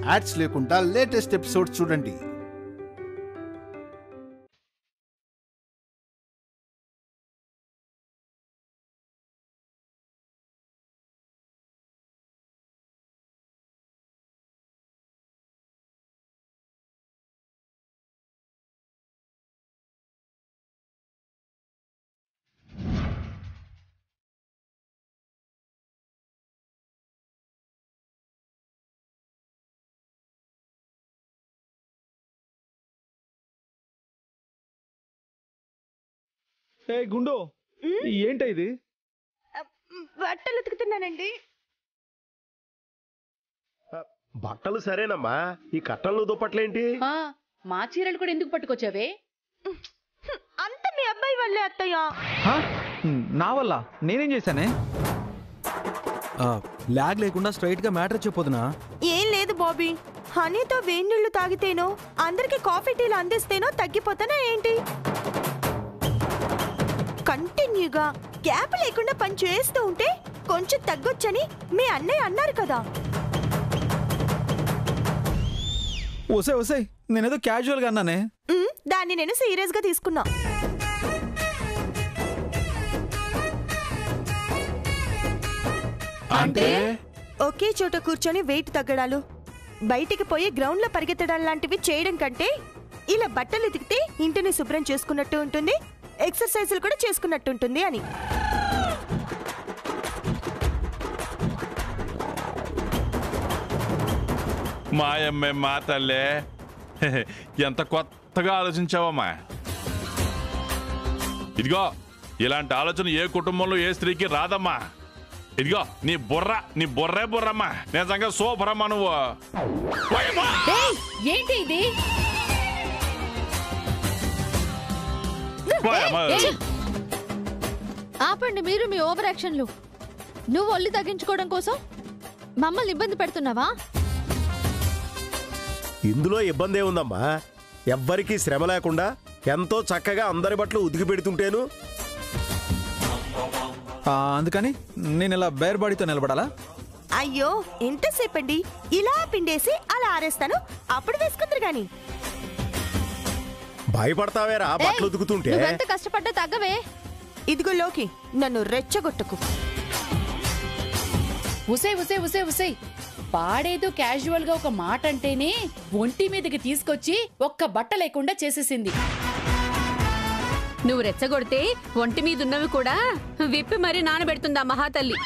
Ads లేకుండా latest episode చూడండి ఏ గుండు ఏంటి ఇది బట్టలు ఉతుకుతున్నానండి బట్టలు సరేనమ్మా ఈ కట్టలు దుప్పట్లేంటి ఆ, మా చీరలు కూడా ఎందుకు పట్టుకొచ్చావే అంత మీ అబ్బాయి వల్లే అత్తయ్య హా? నా వల్ల నేనేం చేశానే లాగ్ లేకుండా స్ట్రైట్ గా మ్యాటర్ చెప్పొద్దునా ఏం లేదు బాబీ హనీతో వేడి నీళ్లు తాగితేనో అందరికి కాఫీ టీలు అందిస్తేనో తగ్గిపోతానా ఏంటి కంటిన్యూగా గ్యాప్ లేకుండా పని చేస్తూ ఉంటే కొంచెం తగ్గొచ్చని మీ అన్నయ్య అన్నారు కదా వసే వసే నేనేదో క్యాజువల్ గా అన్నానే ఉమ్, దాన్ని నేను సీరియస్ గా తీసుకున్నా అంటే ఒకే చోట కూర్చొని వెయిట్ తగ్గడాలు బయటికి పోయి గ్రౌండ్ లో పరిగెత్తడాలు లాంటివి చేయడం కంటే ఇలా బట్టలు ఉతికితే ఇంటిని శుభ్రం చేసుకున్నట్టు ఉంటుంది ఎక్సర్సైజులు కూడా చేసుకున్నట్టు ఉంటుంది అని మాయమ్మే మా తల్లే ఎంత కొత్తగా ఆలోచించావమ్మా ఇదిగో ఇలాంటి ఆలోచన ఏ కుటుంబంలో ఏ స్త్రీకి రాదమ్మా ఇదిగో నీ బుర్ర నీ బుర్రే బుర్రమ్మా నిజంగా సూపర్ అమ్మా నువ్వు ఓయమ్మా! ఏయ్, ఏంటి ఇది ఓయమ్మా! ఏయ్, ఆపండి మీరు మీ ఓవర్ యాక్షన్లు నువ్వు ఒళ్ళు తగ్గించుకోవడం కోసం మమ్మల్ని ఇబ్బంది పెడుతున్నావా ఇందులో ఇబ్బంది ఏముందమ్మా ఎవ్వరికీ శ్రమ లేకుండా ఎంతో చక్కగా అందరి బట్టలు ఉతికి పెడుతుంటేను ఆ, అందుకని నేను ఇలా బేర్ బాడీతో నిలబడాలా అయ్యో ఎంతసేపండి ఇలా పిండేసి అలా ఆరేస్తాను అప్పుడు వేసుకుందరు గాని భయపడతావేరా బట్టలు ఉతుకుతుంటే నువ్వెంత కష్టపడ్డా తగ్గవే ఇదిగో లోకి నన్ను రెచ్చగొట్టకు ఉసే ఉసే ఉసే ఉసే పాడేదో క్యాజువల్ గా ఒక మాట అంటేనే ఒంటి మీదకి తీసుకొచ్చి ఒక్క బట్ట లేకుండా చేసేసింది నువ్వు రెచ్చగొడితే ఒంటి మీదున్నవి కూడా విప్పి మరీ నానబెడుతుందా మహాతల్లి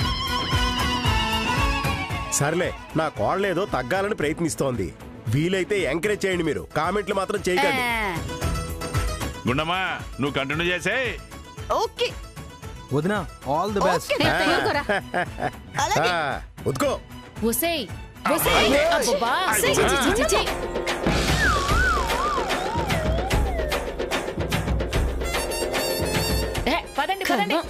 సర్లే నా కోడలేదో తగ్గాలని ప్రయత్నిస్తోంది వీలైతే ఎంకరేజ్ చేయండి మీరు కామెంట్లు మాత్రం చేయకండి గుండమ్మా నువ్వు కంటిన్యూ చేసే ఓకే వదినా ఆల్ ది బెస్ట్ ఓకే ఊరుకోరా. అలాగే ఆ, ఉతుకో ఉసే ఉసే అబ్బబ్బా ఛీ, ఛీ, ఛీ, ఛీ, ఛీ. ఏ, పదండి పదండి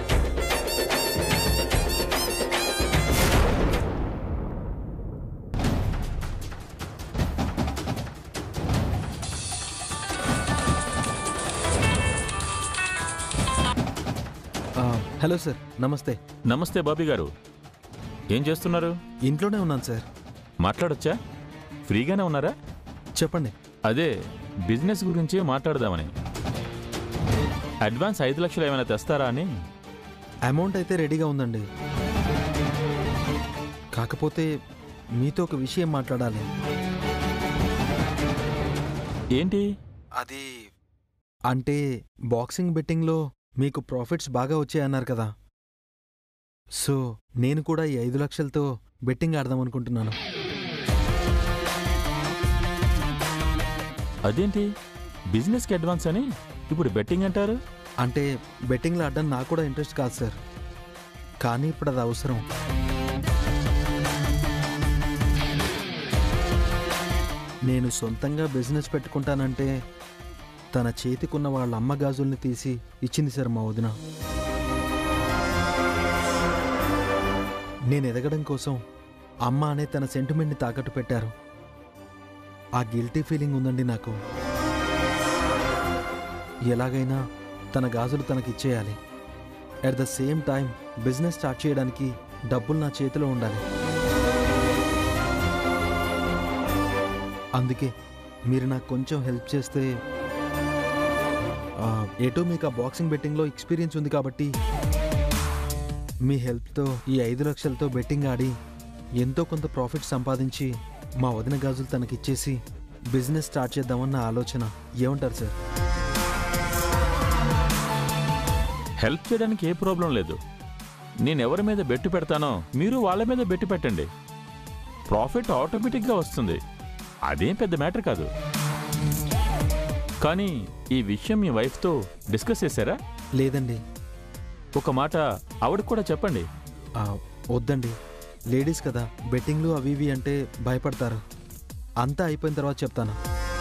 ఆ, హలో సార్ నమస్తే నమస్తే బాబీ గారు ఏం చేస్తున్నారు ఇంట్లోనే ఉన్నాను సార్ మాట్లాడొచ్చా ఫ్రీగానే ఉన్నారా చెప్పండి అదే బిజినెస్ గురించి మాట్లాడదామని అడ్వాన్స్ ఐదు లక్షలు ఏమైనా తెస్తారా అని అమౌంట్ అయితే రెడీగా ఉందండి కాకపోతే మీతో ఒక విషయం మాట్లాడాలి ఏంటి అది అంటే బాక్సింగ్ బెట్టింగ్లో మీకు ప్రాఫిట్స్ బాగా వచ్చాయన్నారు కదా సో నేను కూడా ఈ ఐదు లక్షలతో బెట్టింగ్ ఆడదాం అనుకుంటున్నాను అదేంటి బిజినెస్కి అడ్వాన్స్ అని ఇప్పుడు బెట్టింగ్ అంటారు అంటే బెట్టింగ్లో ఆడడం నాకు కూడా ఇంట్రెస్ట్ కాదు సార్ కానీ ఇప్పుడు అది అవసరం నేను సొంతంగా బిజినెస్ పెట్టుకుంటానంటే తన చేతికున్న వాళ్ళ అమ్మ గాజుల్ని తీసి ఇచ్చింది సార్ మా వదిన నేను ఎదగడం కోసం అమ్మ అనే తన సెంటిమెంట్ని తాకట్టు పెట్టారు ఆ గిల్టీ ఫీలింగ్ ఉందండి నాకు ఎలాగైనా తన గాజులు తనకిచ్చేయాలి at the same time business start చేయడానికి డబ్బులు నా చేతిలో ఉండాలి అందుకే మీరు నాకు కొంచెం హెల్ప్ చేస్తే ఆ, ఏటో మీకు ఆ బాక్సింగ్ బెట్టింగ్లో ఎక్స్పీరియన్స్ ఉంది కాబట్టి మీ హెల్ప్తో ఈ ఐదు లక్షలతో బెట్టింగ్ ఆడి ఎంతో కొంత ప్రాఫిట్ సంపాదించి మా వదిన గాజులు తనకిచ్చేసి బిజినెస్ స్టార్ట్ చేద్దామన్న ఆలోచన ఏమంటారు సార్ హెల్ప్ చేయడానికి ఏ ప్రాబ్లం లేదు నేను ఎవరి మీద బెట్టు పెడతానో మీరు వాళ్ళ మీద బెట్టు పెట్టండి ప్రాఫిట్ ఆటోమేటిక్గా వస్తుంది అదేం పెద్ద మ్యాటర్ కాదు కానీ ఈ విషయం మీ వైఫ్తో డిస్కస్ చేశారా లేదండి ఒక మాట ఆవిడకు కూడా చెప్పండి ఆ, వద్దండి లేడీస్ కదా బెట్టింగ్లు అవి ఇవి అంటే భయపడతారు అంతా అయిపోయిన తర్వాత చెప్తాను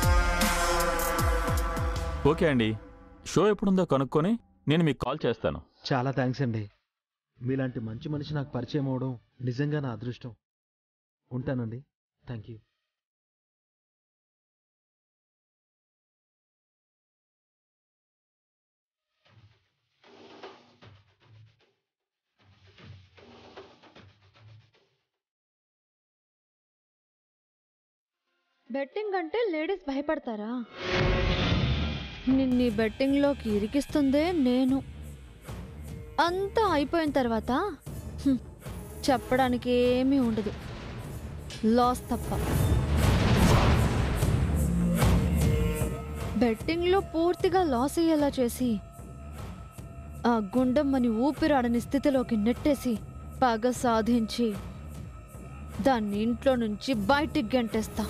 ఓకే అండి షో ఎప్పుడుందో కనుక్కొని నేను మీకు కాల్ చేస్తాను చాలా థ్యాంక్స్ అండి మీలాంటి మంచి మనిషి నాకు పరిచయం అవడం నిజంగా నా అదృష్టం ఉంటానండి థ్యాంక్ యూ బెట్టింగ్ అంటే లేడీస్ భయపడతారా నిన్ను ఈ బెట్టింగ్లోకి ఇరికిస్తుందే నేను అంతా అయిపోయిన తర్వాత హ్మ్, చెప్పడానికి ఏమీ ఉండదు లాస్ తప్ప బెట్టింగ్లో పూర్తిగా లాస్ అయ్యేలా చేసి ఆ గుండమ్మని ఊపిరాడని స్థితిలోకి నెట్టేసి పగ సాధించి దాన్ని ఇంట్లో నుంచి బయటికి గంటేస్తా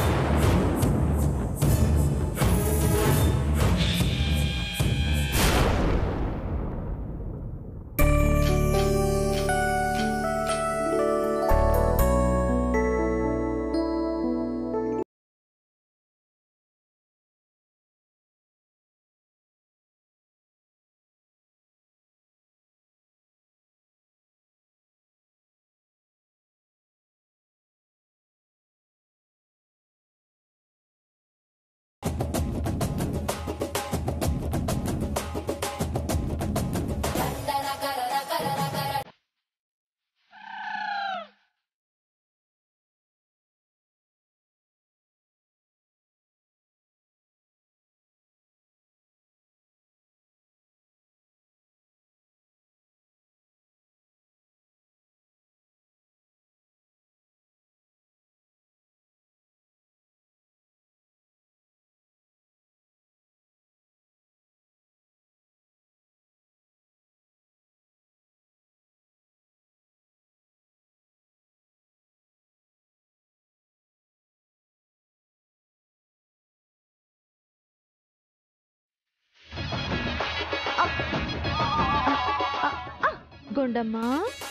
గుండమ్మా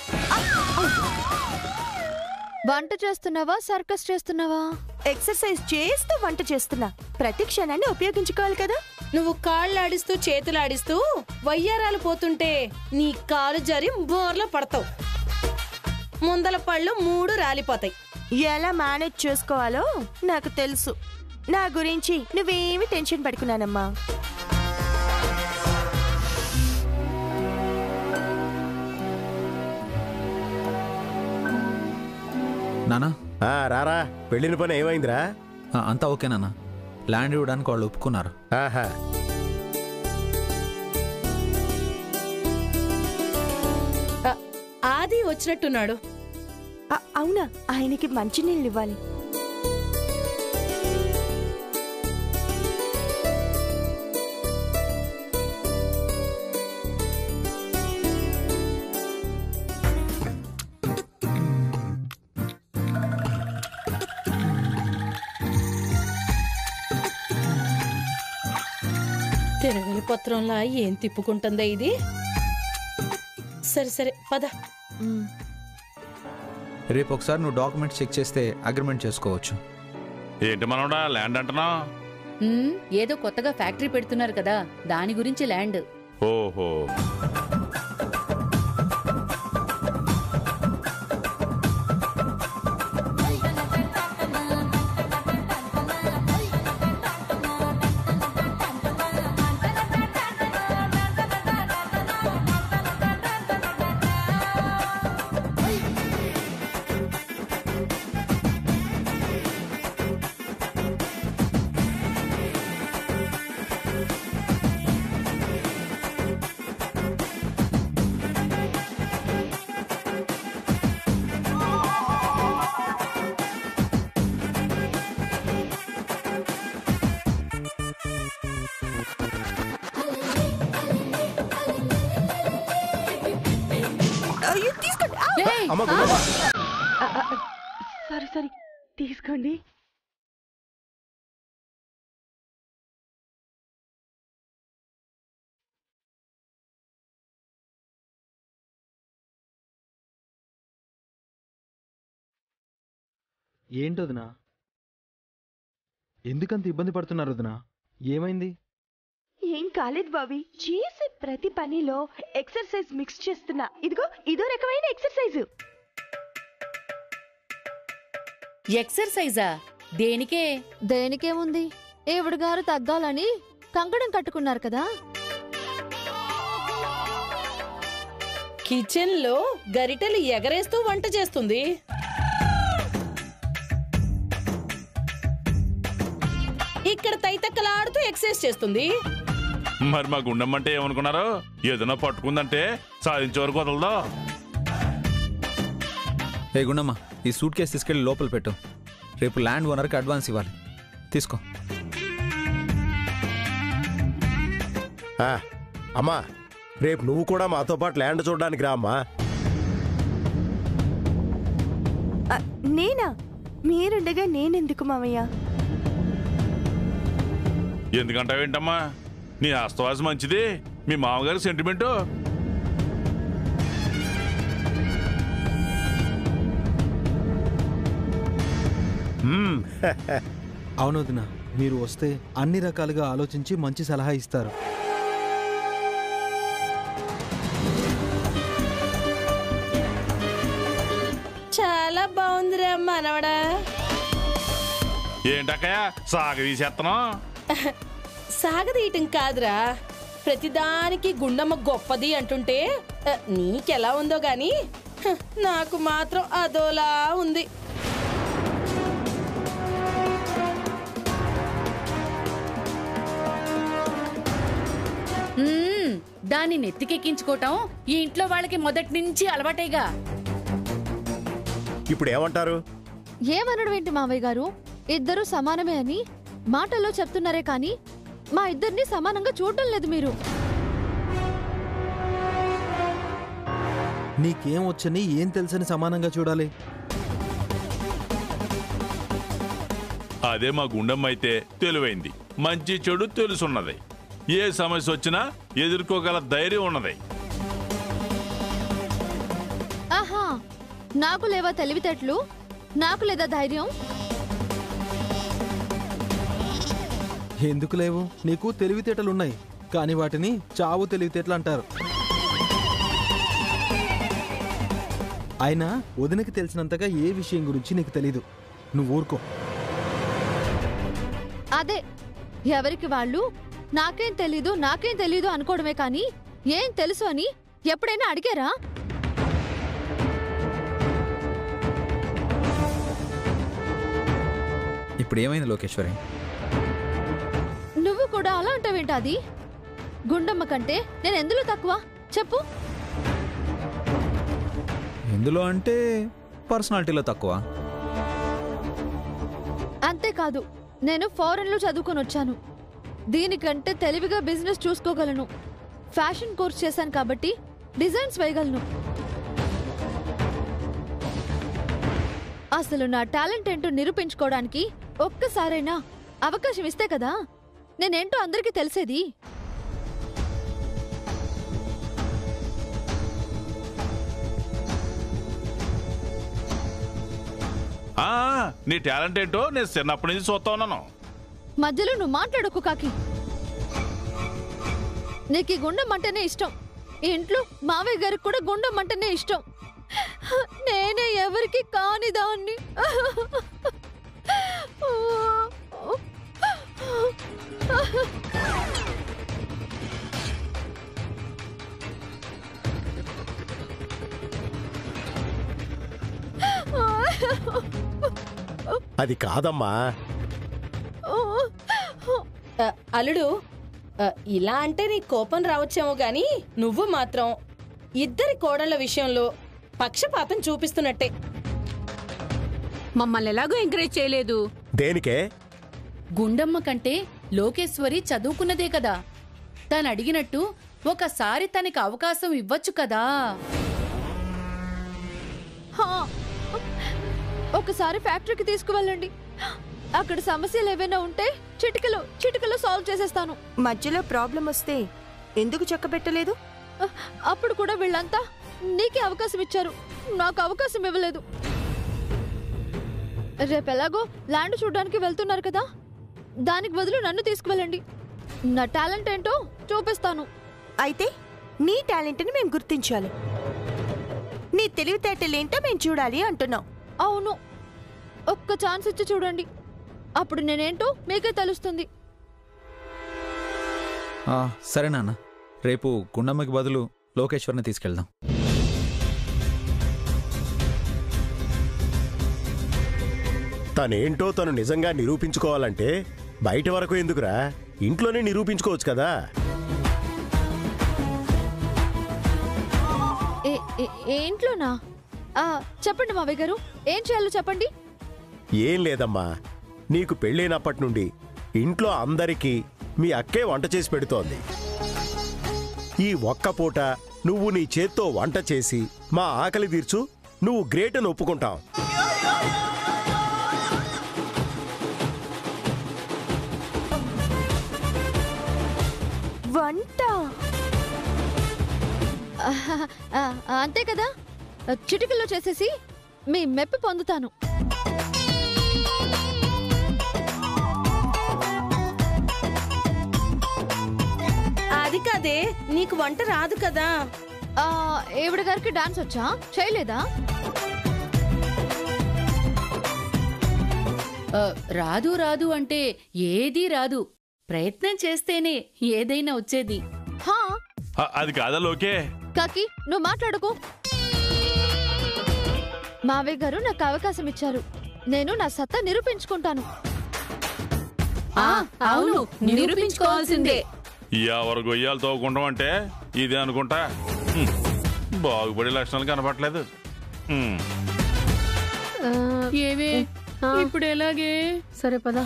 వంట చేస్తున్నావా సర్కస్ చేస్తున్నావా ఎక్సర్సైజ్ చేస్తూ వంట చేస్తున్నా ప్రతి క్షణాన్ని ఉపయోగించుకోవాలి కదా నువ్వు కాళ్ళు ఆడిస్తూ చేతులు ఆడిస్తూ వయ్యారాలు పోతుంటే నీ కాలు జరి బోర్లో పడతావు ముందల పళ్ళు మూడు రాలిపోతాయి ఎలా మేనేజ్ చేసుకోవాలో నాకు తెలుసు నా గురించి నువ్వేమి టెన్షన్ పడుకున్నానమ్మా నానా ఆ, రారా పెళ్ళిన పని ఏమైందిరా ఆ, అంతా ఓకే నాన్న ల్యాండ్ ఇవ్వడానికి వాళ్ళు ఒప్పుకున్నారు ఆహా ఆ, ఆది వచ్చినట్టున్నాడు అ- అవునా ఆయనకి మంచి నీళ్ళు ఇవ్వాలి తిరగలి పత్రంలా ఏం తిప్పుకుంటుందా ఇది సరే సరే పద రేపు ఒకసారి నువ్వు డాక్యుమెంట్స్ చెక్ చేస్తే అగ్రిమెంట్ చేసుకోవచ్చు ఏంటి మనోడా ల్యాండ్ అంటున్నావు ఉమ్, ఏదో కొత్తగా ఫ్యాక్టరీ పెడుతున్నారు కదా దాని గురించి ల్యాండ్ ఓహో అమ్మ గుండమ్మ సరే సరే తీసుకోండి ఏంటి వదినా ఎందుకంత ఇబ్బంది పడుతున్నారు వదినా ఏమైంది ఏం కాలేదు బాబీ చేసే ప్రతి పనిలో ఎక్సర్సైజ్ మిక్స్ చేస్తున్నా ఇదిగో ఇదో రకమైన ఎక్సర్సైజ్ ఎక్సర్సైజా దేనికే దేనికేముంది ఈవిడ గారు తగ్గాలని కంకణం కట్టుకున్నారు కదా కిచెన్ లో గరిటెలు ఎగరేస్తూ వంట చేస్తుంది ఇక్కడ తైతక్కలాడుతూ ఎక్సర్సైజ్ చేస్తుంది మరి మా గుండమ్మంటే ఏమనుకున్నారు ఏదైనా పట్టుకుందంటే సాధించే వరకు వదలదో ఏ గుండమ్మ ఈ సూట్ కేసు తీసుకెళ్ళి లోపల పెట్టు రేపు ల్యాండ్ ఓనర్కి అడ్వాన్స్ ఇవ్వాలి తీసుకో ఆ, అమ్మా రేపు నువ్వు కూడా మాతో పాటు ల్యాండ్ చూడడానికి రా అమ్మా ఆ, నేనా మీరుండగా నేనెందుకు మామయ్య ఎందుకంటావేంటమ్మా నీ ఆస్తవాసం మంచిది మీ మామగారి సెంటిమెంటు మ్మ్. అవును వదినా మీరు వస్తే అన్ని రకాలుగా ఆలోచించి మంచి సలహా ఇస్తారు చాలా బాగుందిరా మనవడా ఏంటక్కయ్య సాగ తీసేస్తున్నావు సాగదీయటం కాదురా ప్రతిదానికి గుండమ్మ గొప్పది అంటుంటే ఆ, నీకెలా ఉందో గాని హ, నాకు మాత్రం అదోలా ఉంది మ్మ్, దాన్ని నెత్తికెక్కించుకోవటం ఈ ఇంట్లో వాళ్ళకి మొదటి నుంచి అలవాటేగా ఇప్పుడు ఏమంటారు ఏమనడం ఏంటి మావయ్య గారు ఇద్దరు సమానమే అని మాటల్లో చెప్తున్నారే కానీ మా ఇద్దరిని సమానంగా చూడడం లేదు మీరు నీకేం వచ్చని ఏం తెలుసని సమానంగా చూడాలి అదే మా గుండమ్మ అయితే తెలివైంది మంచి చెడు తెలుసున్నది ఏ సమస్య వచ్చినా ఎదుర్కోగల ధైర్యం ఉన్నది ఆహా నాకు లేవా తెలివితేటలు నాకు లేదా ధైర్యం ఎందుకు లేవు నీకు తెలివితేటలున్నాయి కానీ వాటిని చావు తెలివితేటలు అంటారు అయినా వదినకి తెలిసినంతగా ఏ విషయం గురించి నీకు తెలీదు నువ్వు ఊరుకో అదే ఎవరికి వాళ్ళు నాకేం తెలీదు నాకేం తెలీదు అనుకోవడమే కానీ ఏం తెలుసు అని ఎప్పుడైనా అడిగారా ఇప్పుడు ఏమైంది లోకేశ్వరి నువ్వు కూడా అలా అంటావేంటి అది గుండమ్మ కంటే నేను ఎందులో తక్కువ చెప్పు ఎందులో అంటే పర్సనాలిటీలో తక్కువ అంతేకాదు నేను ఫారెన్లో చదువుకొని వచ్చాను దీనికంటే తెలివిగా బిజినెస్ చూసుకోగలను ఫ్యాషన్ కోర్స్ చేశాను కాబట్టి డిజైన్స్ వేయగలను అసలు నా టాలెంట్ ఏంటో నిరూపించుకోవడానికి ఒక్కసారైనా అవకాశం ఇస్తే కదా నేనేంటో అందరికీ తెలిసేది ఆ నీ టాలెంట్ ఏంటో నేను చిన్నప్పటి నుంచి చూస్తా ఉన్నాను మధ్యలో నువ్వు మాట్లాడకు కాకి నీకు ఈ గుండం అంటేనే ఇష్టం ఈ ఇంట్లో మావయ్య గారికి కూడా గుండం అంటేనే ఇష్టం నేనే ఎవరికి కాని దాన్ని అది కాదమ్మా ఆ, అల్లుడు ఆ, ఇలా అంటే నీ కోపం రావచ్చేమో గాని నువ్వు మాత్రం ఇద్దరి కోడళ్ల విషయంలో పక్షపాతం చూపిస్తున్నట్టే మమ్మల్ని ఎలాగో ఎంకరేజ్ చేయలేదు దేనికే గుండమ్మ కంటే లోకేశ్వరి చదువుకున్నదే కదా తను అడిగినట్టు ఒకసారి తనకి అవకాశం ఇవ్వచ్చు కదా హా. ఒకసారి ఫ్యాక్టరీకి తీసుకువెళ్ళండి అక్కడ సమస్యలు ఏవైనా ఉంటే చిటికలో చిటికలో సాల్వ్ చేసేస్తాను మధ్యలో ప్రాబ్లం వస్తే ఎందుకు చక్కబెట్టలేదు అ- అప్పుడు కూడా వీళ్ళంతా నీకే అవకాశం ఇచ్చారు నాకు అవకాశం ఇవ్వలేదు రేపు ఎలాగో ల్యాండ్ చూడడానికి వెళ్తున్నారు కదా దానికి బదులు నన్ను తీసుకువెళ్ళండి నా టాలెంట్ ఏంటో చూపిస్తాను అయితే నీ టాలెంట్ని మేము గుర్తించాలి నీ తెలివితేటలేంటో మేము చూడాలి అంటున్నాం అవును ఒక్క ఛాన్స్ ఇచ్చి చూడండి అప్పుడు నేనేంటో మీకే తెలుస్తుంది ఆ, సరే నాన్న రేపు గుండమ్మకి బదులు లోకేశ్వర్ని తీసుకెళ్దాం తనేంటో తను నిజంగా నిరూపించుకోవాలంటే బయట వరకు ఎందుకురా ఇంట్లోనే నిరూపించుకోవచ్చు కదా ఏ- ఏ- ఏంట్లోనా ఆ, చెప్పండి మావయ్య గారు ఏం చేయాలో చెప్పండి ఏం లేదమ్మా నీకు పెళ్ళైనప్పటి నుండి ఇంట్లో అందరికీ మీ అక్కే వంట చేసి పెడుతోంది ఈ ఒక్క పూట నువ్వు నీ చేత్తో వంట చేసి మా ఆకలి తీర్చు నువ్వు గ్రేట్ అని ఒప్పుకుంటాం వంట ఆహా, ఆ, అంతే కదా చిటికల్లో చేసేసి మీ మెప్పి పొందుతాను అది కాదే నీకు వంట రాదు కదా ఆ, ఈవిడ గారికి డాన్స్ వచ్చా చేయలేదా ఆ, రాదు రాదు అంటే ఏదీ రాదు ప్రయత్నం చేస్తేనే ఏదైనా వచ్చేది హా ఆ, అది కాదా లోకే కాకి నువ్వు మాట్లాడుకో మావయ్య గారు నాకు అవకాశం ఇచ్చారు నేను నా సత్తా నిరూపించుకుంటాను ఆ, అవును నిరూపించుకోవాల్సిందే ఎవరు గొయ్యాలు తోకుంటాం అంటే ఇదే అనుకుంటా హ్మ్. బాగుపడే లక్షణాలు కనపట్లేదు హ్మ్. ఏవే ఇప్పుడు ఎలాగే సరే పదా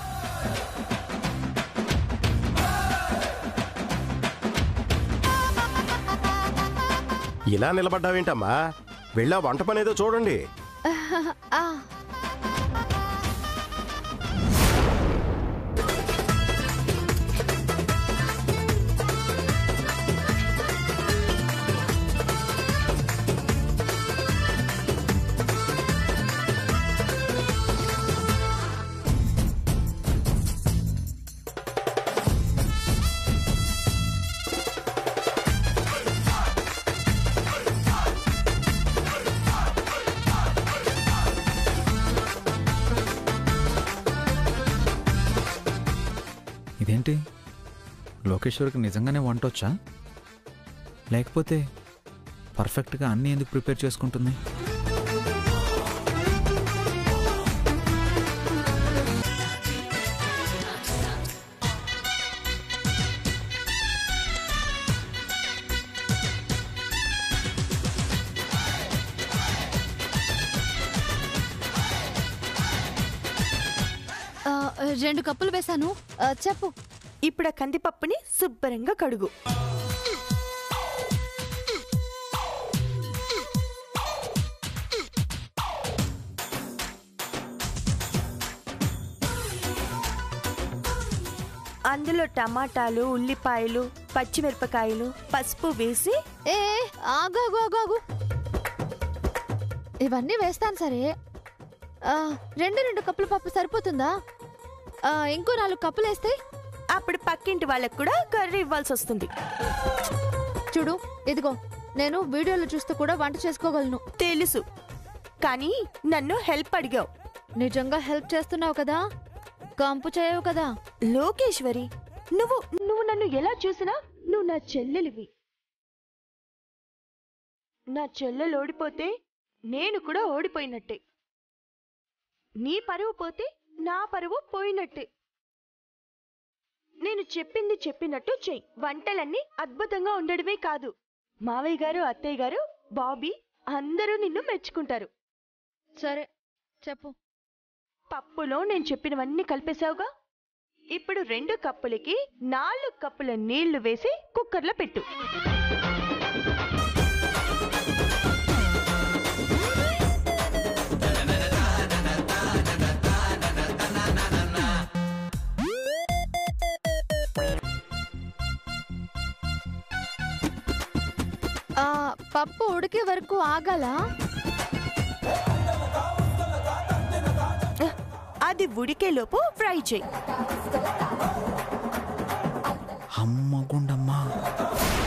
ఇలా నిలబడ్డావేంటమ్మా వెళ్ళా వంట పనేదో చూడండి ఆ, ఇదేంటి లోకేశ్వర్కి నిజంగానే వంట వచ్చా లేకపోతే పర్ఫెక్ట్గా అన్నీ ఎందుకు ప్రిపేర్ చేసుకుంటుంది ఆ, రెండు కప్పులు వేశాను ఆ, చెప్పు ఇప్పుడు ఆ కందిపప్పుని శుభ్రంగా కడుగు అందులో టమాటాలు ఉల్లిపాయలు పచ్చిమిరపకాయలు పసుపు వేసి ఏ ఆగు ఆగు ఆగు ఆగు ఇవన్నీ వేస్తాను సరే ఆ, రెండు రెండు కప్పుల పప్పు సరిపోతుందా ఆ, ఇంకో నాలుగు కప్పులు వేస్తే అప్పుడు పక్కింటి వాళ్ళకు కూడా కర్రీ ఇవ్వాల్సి వస్తుంది చూడు ఇదిగో నేను వీడియోలు చూస్తూ కూడా వంట చేసుకోగలను తెలుసు కానీ నన్ను హెల్ప్ అడిగావు నిజంగా హెల్ప్ చేస్తున్నావు కదా కంపు చేయవు కదా లోకేశ్వరి నువ్వు నువ్వు నన్ను ఎలా చూసినా నువ్వు నా చెల్లెలివి నా చెల్లెలు ఓడిపోతే నేను కూడా ఓడిపోయినట్టే నీ పరువు పోతే నా పరువు పోయినట్టే నేను చెప్పింది చెప్పినట్టు చెయ్యి వంటలన్నీ అద్భుతంగా ఉండడమే కాదు మావయ్య గారు అత్తయ్య గారు బాబీ అందరూ నిన్ను మెచ్చుకుంటారు సరే చెప్పు పప్పులో నేను చెప్పినవన్నీ కలిపేశావుగా ఇప్పుడు రెండు కప్పులకి నాలుగు కప్పుల నీళ్లు వేసి కుక్కర్లో పెట్టు ఉడికే వరకు ఆగాలా అది ఉడికేలోపు ఫ్రై చేయి అమ్మ గుండమ్మా